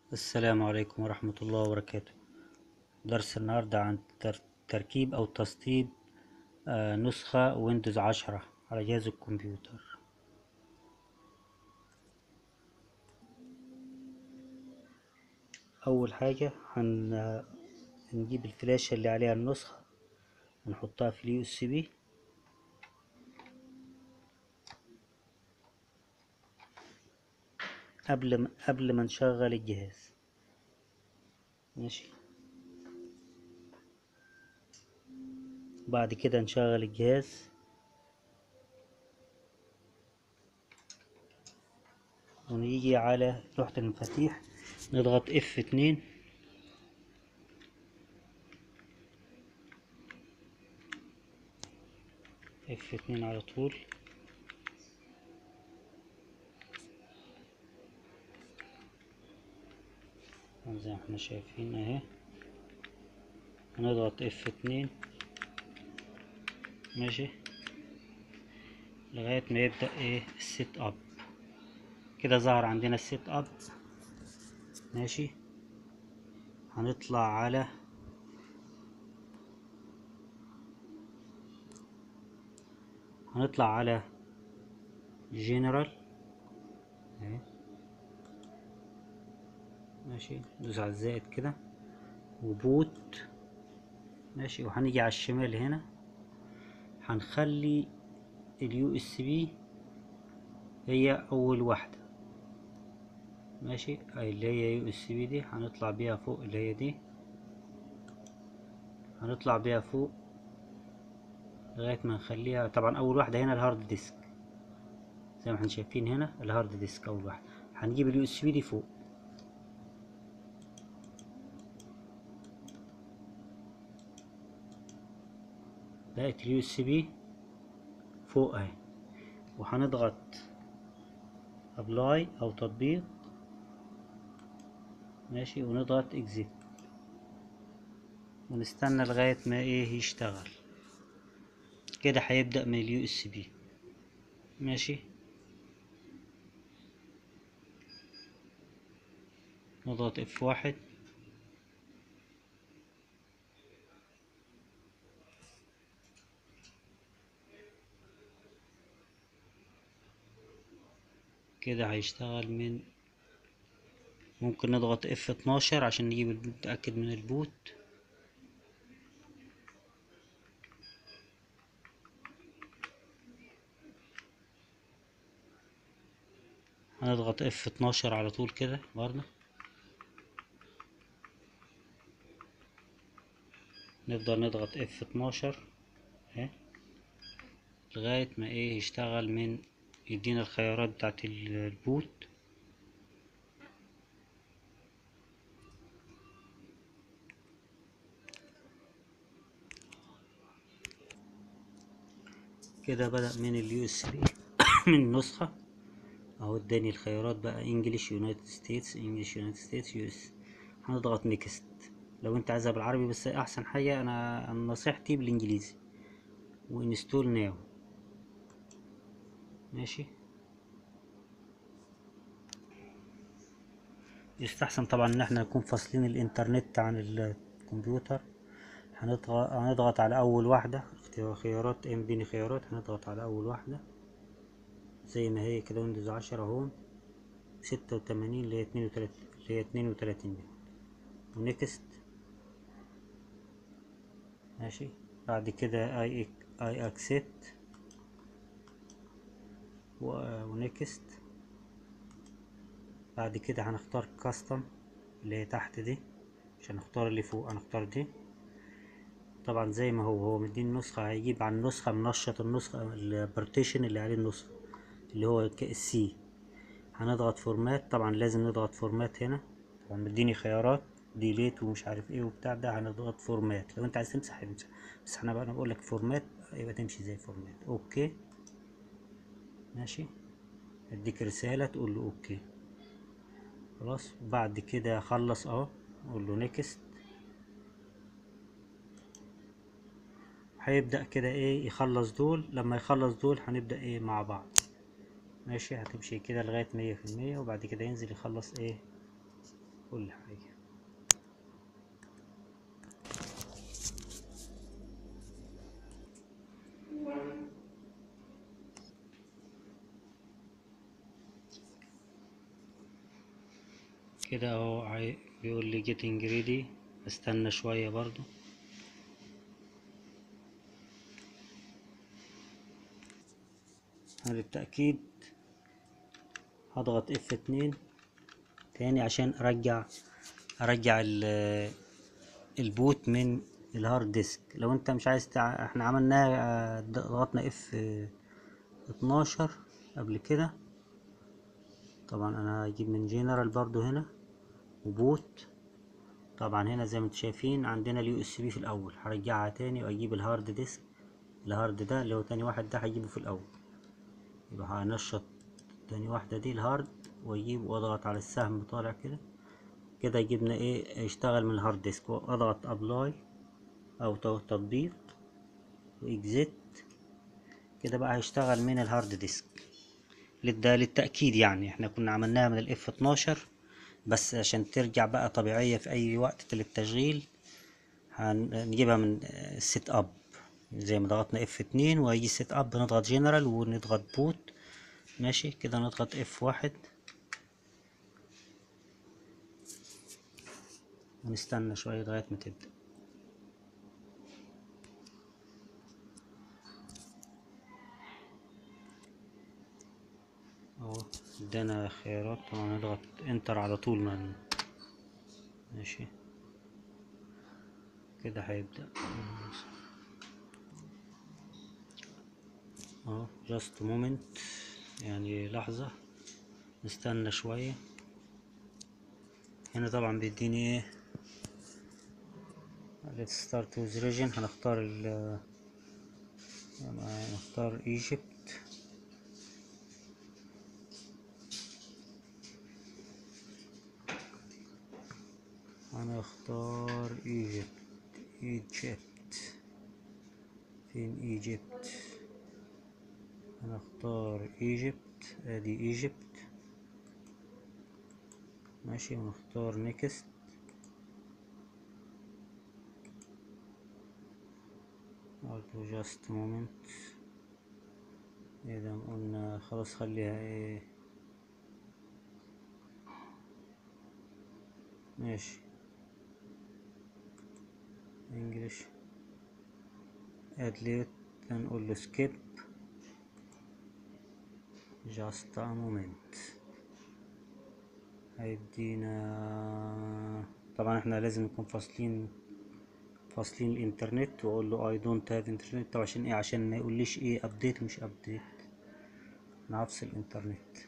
السلام عليكم ورحمة الله وبركاته درس النهاردة عن تر- تركيب أو تسطيب آه، نسخة ويندوز عشرة على جهاز الكمبيوتر أول حاجة هن- هنجيب الفلاشة اللي عليها النسخة ونحطها في اليو اس بي قبل ما قبل ما نشغل الجهاز ماشي بعد كده نشغل الجهاز ونيجي على لوحة المفاتيح نضغط اف اتنين اف اتنين على طول زي ما احنا شايفين اهي هنضغط اف اتنين ماشي لغاية ما يبدأ ايه السيت اب كده ظهر عندنا السيت اب ماشي هنطلع على هنطلع على جنرال اهي ماشي ندوس على الزائد كده وبوت ماشي وهنيجي على الشمال هنا هنخلي اليو اس بي هي اول واحدة ماشي أي اللي هي يو اس بي دي هنطلع بيها فوق اللي هي دي هنطلع بيها فوق لغاية ما نخليها طبعا اول واحدة هنا الهارد ديسك زي ما احنا شايفين هنا الهارد ديسك اول واحدة هنجيب اليو اس بي دي فوق بقت اليو اس بي فوق اهي وهنضغط ابلاي او تطبيق ماشي ونضغط اكزيت ونستنى لغاية ما ايه يشتغل كده هيبدأ من اليو اس بي ماشي نضغط اف واحد كده هيشتغل من ممكن نضغط اف اتناشر عشان نجيب البوت نتأكد من البوت هنضغط اف اتناشر على طول كده برضه نفضل نضغط اف اتناشر اهي لغاية ما ايه يشتغل من يدينا الخيارات بتاعت ال- البوت كده بدأ من اليو اس بي من النسخة اهو اداني الخيارات بقى انجلش يونايتد ستيتس انجلش يونايتد ستيتس يو اس هنضغط نيكست لو انت عايزها بالعربي بس احسن حاجة انا أنا نصيحتي بالانجليزي وانستول ناو ماشي يستحسن طبعا ان احنا نكون فاصلين الانترنت عن الكمبيوتر هنضغط هنضغط على اول واحدة اختيار خيارات ام بين خيارات هنضغط على اول واحدة زي ما هي كده ويندوز عشرة اهو ستة وتمانين اللي هي اتنين وتلاتين اللي هي اتنين وتلاتين دي ونكست ماشي بعد كده اي اي اكسبت ونكست بعد كده هنختار كاستم اللي هي تحت دي مش هنختار اللي فوق هنختار دي طبعا زي ما هو هو مديني نسخة هيجيب على النسخة منشط النسخة البارتيشن اللي عليه النسخة اللي هو السي هنضغط فورمات طبعا لازم نضغط فورمات هنا طبعا مديني خيارات ديليت ومش عارف ايه وبتاع ده هنضغط فورمات لو انت عايز تمسح هتمسح بس انا بقى انا بقول لك فورمات يبقى تمشي زي فورمات اوكي ماشي اديك رسالة تقول له اوكي خلاص بعد كده خلص اهو اقول له نيكست هيبدأ كده ايه يخلص دول لما يخلص دول هنبدأ ايه مع بعض ماشي هتمشي كده لغاية مية في المية وبعد كده ينزل يخلص ايه كل حاجة كده اهو عاي- بيقول لي getting ready استنى شوية برضو للتأكيد هضغط اف اتنين تاني عشان ارجع ارجع ال- البوت من الهارد ديسك لو انت مش عايز تع... احنا عملناها ضغطنا اف اتناشر قبل كده طبعا انا هجيب من جنرال برضو هنا وبوت طبعا هنا زي ما انتم شايفين عندنا اليو اس بي في الاول هرجعها تاني واجيب الهارد ديسك الهارد ده اللي هو تاني واحد ده هجيبه في الاول يبقى هنشط تاني واحدة دي الهارد واجيب واضغط على السهم طالع كده كده يجيبنا ايه يشتغل من الهارد ديسك واضغط ابلاي او تطبيق واكزيت كده بقى هيشتغل من الهارد ديسك ده للتأكيد يعني احنا كنا عملناها من الاف 12 بس عشان ترجع بقى طبيعية في اي وقت للتشغيل هنجيبها من السيت اب زي ما ضغطنا اف 2 وهيجي سيت اب نضغط جنرال ونضغط بوت ماشي كده نضغط اف واحد ونستنى شوية لغاية ما تبدأ اهو ادانا خيارات طبعا نضغط انتر على طول ما ماشي كده هيبدأ اهو جاست مومنت يعني لحظة نستنى شوية هنا طبعا بيديني ايه let's start with region هنختار ال نختار Egypt هنختار Egypt Egypt فين Egypt هنختار Egypt ادي Egypt ماشي ونختار next برضو just moment اذا قلنا خلاص خليها ايه ماشي انجلش ادليت نقول له skip just a moment هيدينا طبعا احنا لازم نكون فاصلين فاصلين الانترنت واقول له اي دونت هاف انترنت طب عشان ايه عشان ما يقوليش ايه ابديت مش ابديت انا هفصل الانترنت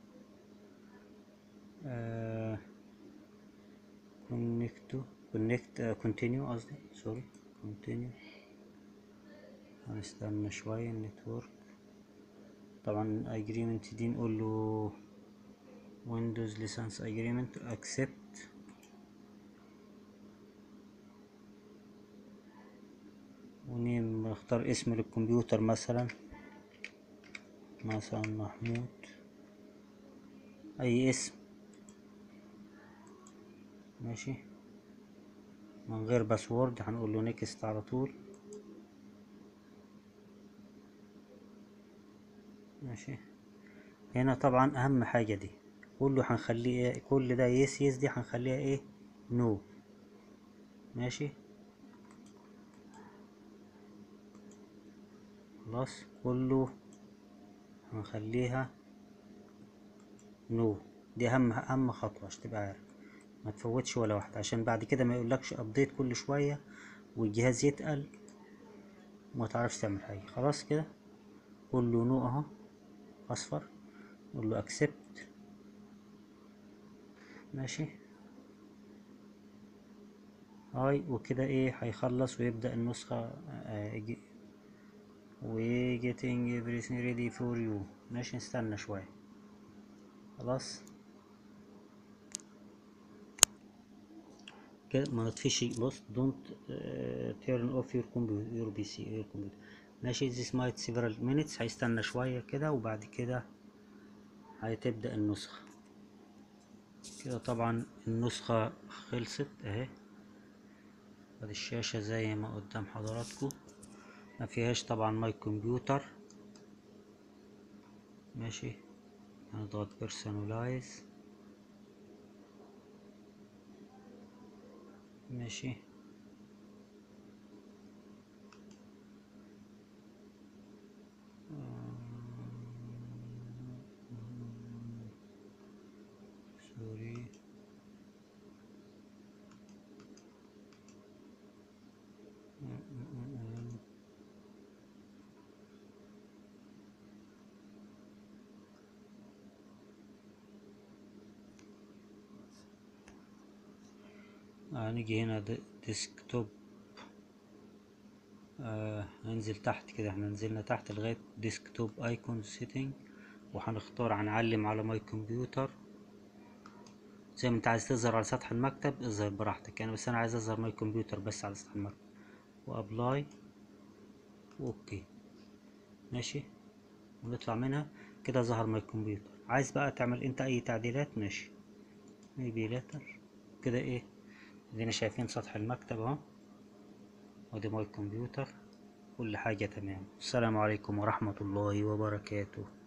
كونكتو كونكت كونتينيو قصدي سوري كونتينيو هنستنى شوية النتورك طبعا اجريمنت دي نقول له ويندوز ليسانس اجريمنت اكسبت ونيم نختار اسم للكمبيوتر مثلا مثلا محمود اي اسم ماشي من غير باسورد هنقول له نيكست على طول ماشي هنا طبعا اهم حاجة دي كله هنخليه ايه كل ده يس يس دي هنخليها ايه نو ماشي خلاص كله هنخليها نو دي اهم اهم خطوة عشان تبقى عارف ما تفوتش ولا واحدة عشان بعد كده ما يقولكش ابديت كل شوية والجهاز يتقل وما تعرفش تعمل حاجة خلاص كده كله نو اهو اصفر نقول له اكسبت ماشي هاي وكده ايه هيخلص ويبدأ النسخة آه و getting everything ready for you ماشي نستنى شوية خلاص كده ما نطفيش بص don't uh, turn off your computer your PC your computer ماشي this might several minutes هيستنى شوية كده وبعد كده هتبدأ النسخة كده طبعا النسخة خلصت اهي ادي الشاشة زي ما قدام حضراتكم ما فيهاش طبعا ماي كمبيوتر ماشي هنضغط بيرسونلايز ماشي سوري هنيجي هنا ديسكتوب آه هننزل تحت كده احنا نزلنا تحت لغاية ديسكتوب ايكون سيتنج وهنختار هنعلم على ماي كمبيوتر زي ما انت عايز تظهر على سطح المكتب اظهر براحتك يعني بس انا عايز اظهر ماي كمبيوتر بس على سطح المكتب وابلاي واوكي ماشي ونطلع منها كده ظهر ماي كمبيوتر عايز بقى تعمل انت اي تعديلات ماشي ميبي لاتر كده ايه ادينا شايفين سطح المكتب اهو ودي ماي كمبيوتر كل حاجة تمام السلام عليكم ورحمة الله وبركاته